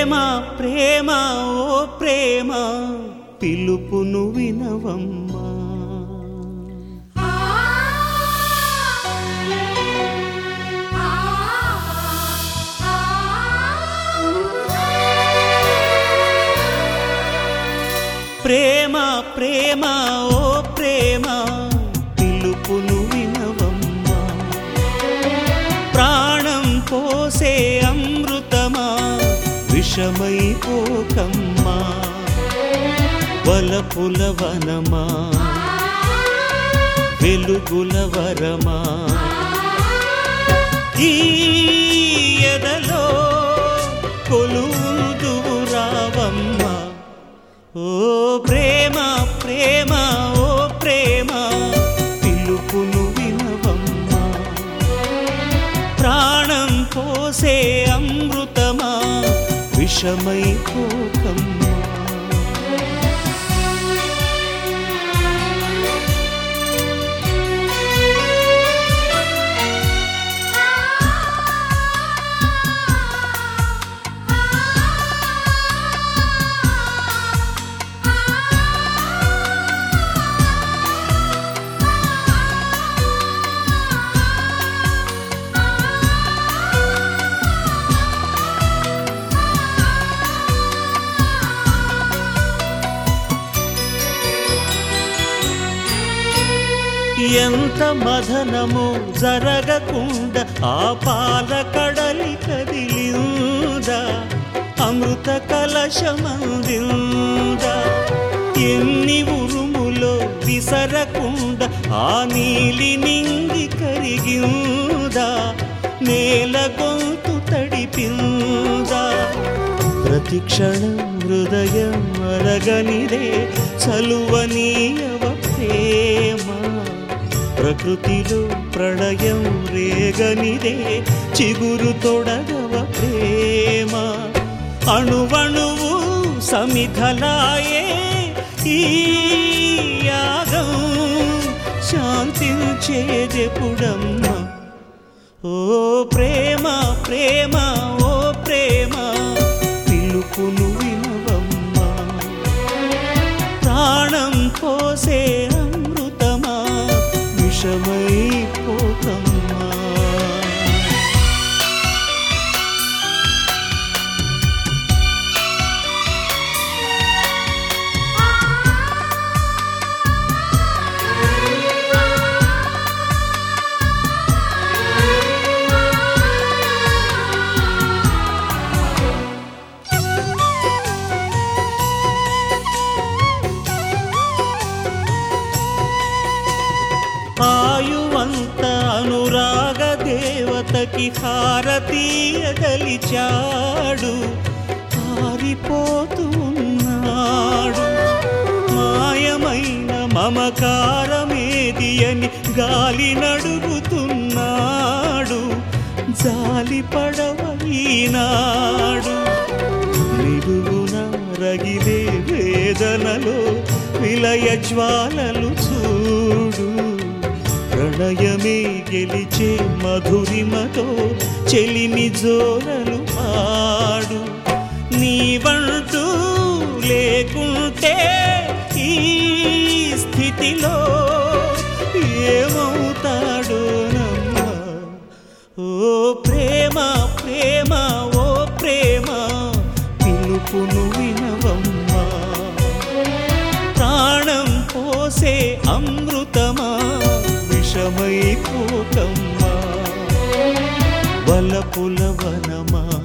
ప్రేమ ప్రేమ ఓ ప్రేమ పిలుపును వినవమ్మా ప్రేమ ప్రేమ ఓ ప్రేమ పిలుపును వినవమ్మా ప్రాణం పోసే అమృతమా విషమై పోకమ్మా వలపుల వనమా వెలుగుల వరమా ఈ ఎదలో కొలుదువు రావమ్మా ఓ ప్రేమ ప్రేమ ఓ ప్రేమ పిలుపును వినవమ్మా ప్రాణం పోసే అమృతమా విషమై పోకమ్మా ఎంత మదనము జరగకుండా ఆ పాల కడలి కదిలిందా అమృత కలశమందిందా ఎన్ని ఉరుములో విసరకుండా ఆ నీలి నింగి కరిగిందా నేల గొంతు తడిపిందా ప్రతిక్షణం హృదయం అరగనిదే చలువనీయవ ప్రేమ ప్రకృతిలో ప్రళయం రేగనిదే చిగురు తొడగవ ప్రేమ అణువణువు సమిధలాయే ఈ యాగం శాంతించేదెపుడమ్మా ఓ ప్రేమ ప్రేమ ఓ ప్రేమ పిలుపును వినవమ్మా ప్రాణం పోసే అమృతమా విషమై పోకమ్మా ఆయువంత అనురాగ దేవతకి హారతీయదలిచాడు పారిపోతూ ఉన్నాడు మాయమైన మమకారమేది అని గాలి నడుగుతున్నాడు జాలి పడవైనాడు నిలువున రగిలే వేదనలో విలయ జ్వాలలు చూడు ప్రణయమే గెలిచే మధురిమతో చెలిమి జోరలు పాడు నీవంటూ లేకుంటే ఈ స్థితిలో ఏమవుతాడో నమ్మా ఓ ప్రేమ ప్రేమ ఓ ప్రేమ పిలుపును వినవమ్మా ప్రాణం పోసే అమృతమా విషమై పోకమ్మా వలపుల వనమా